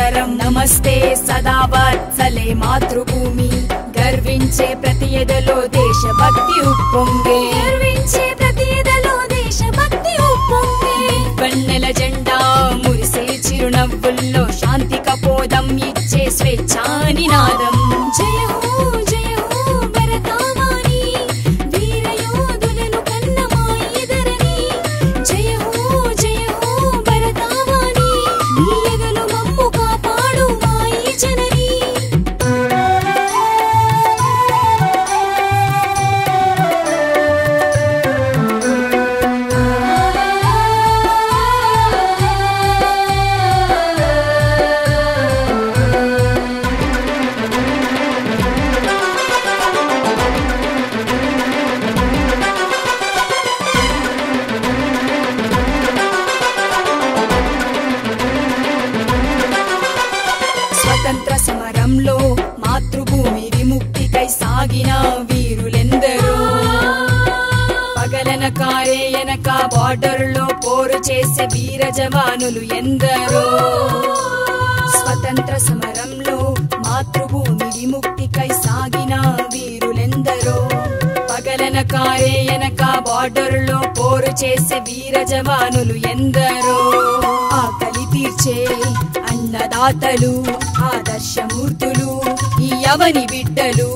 మాతరం నమస్తే సదా వత్సలే మాతృభూమి గర్వించే ప్రతి ఎదలో దేశభక్తి ఉప్పొంగే గర్వించే ప్రతి ఎదలో దేశభక్తి ఉప్పొంగే వన్నెల జెండా మురిసే చిరునవ్వుల్లో శాంతి కపోదం ఇచ్చే స్వేచ్ఛానినాదం జయ హో జయ హో భరతావాణి వీర యోధులను కన్న మా ఇదరని జయ హో జయ హో భరతావాణి నీ ఎదలు మమ్ము కాపాడు మా ఈ జనని స్వతంత్ర సమరంలో మాతృభూమి విముక్తికై సాగిన వీరులెందరో పగలన కారే ఎనక బార్డర్ లో పోరు చేసే వీర జవానులు ఎందరో స్వతంత్ర సమరంలో మాతృభూమి విముక్తికై సాగిన వీరులెందరో పగలన కారే ఎనక బార్డర్ లో పోరు చేసే వీర జవానులు ఎందరో ఆకలి తీర్చే అన్నదాతలు ఆదర్శమూర్తులు ఈ అవని బిడ్డలు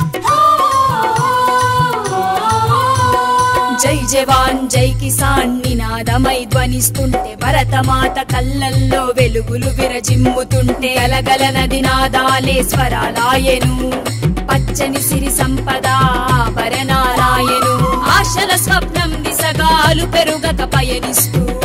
జై జవాన్ జై కిసాన్ నినాదమై ధ్వనిస్తుంటే భరతమాత కళ్ళల్లో వెలుగులు విరజిమ్ముతుంటే గలగల నది నాదాలే స్వరాలాయను పచ్చని సిరి సంపద ఆభరణాలాయను ఆశల స్వప్నం దిశగాలు పెరుగక పయనిస్తూ